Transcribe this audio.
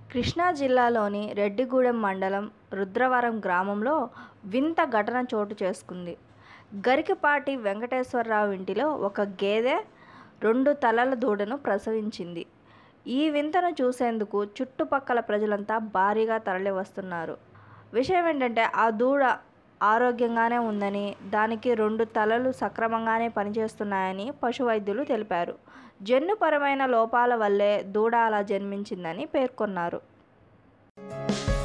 కృష్ణా జిల్లాలోని రెడ్డిగూడెం మండలం రుద్రవరం గ్రామంలో వింత ఘటన చోటు చేసుకుంది గరికపాటి వెంకటేశ్వరరావు ఇంటిలో ఒక గేదె రెండు తలల దూడను ప్రసవించింది ఈ వింతను చూసేందుకు చుట్టుపక్కల ప్రజలంతా భారీగా తరలివస్తున్నారు విషయం ఏంటంటే ఆ దూడ ఆరోగ్యంగానే ఉందని దానికి రెండు తలలు సక్రమంగానే పనిచేస్తున్నాయని పశు వైద్యులు తెలిపారు జన్యుపరమైన లోపాల వల్లే దూడ అలా జన్మించిందని పేర్కొన్నారు